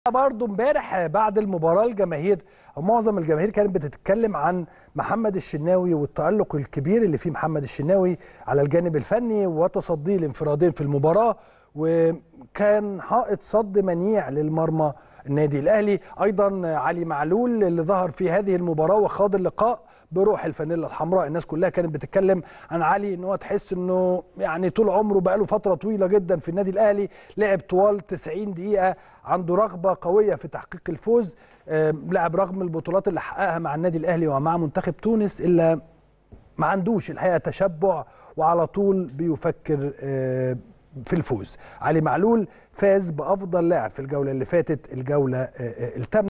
برضه امبارح بعد المباراه الجماهير او معظم الجماهير كانت بتتكلم عن محمد الشناوي والتالق الكبير اللي فيه محمد الشناوي على الجانب الفني وتصديه الانفرادين في المباراه وكان حائط صد منيع للمرمى النادي الاهلي ايضا علي معلول اللي ظهر في هذه المباراه وخاض اللقاء بروح الفانيلا الحمراء الناس كلها كانت بتتكلم عن علي ان هو تحس انه يعني طول عمره بقاله فتره طويله جدا في النادي الاهلي لعب طوال 90 دقيقه عنده رغبه قويه في تحقيق الفوز لعب رغم البطولات اللي حققها مع النادي الاهلي ومع منتخب تونس الا ما عندوش الحقيقه تشبع وعلى طول بيفكر في الفوز علي معلول فاز بافضل لاعب في الجوله اللي فاتت الجوله الثامنه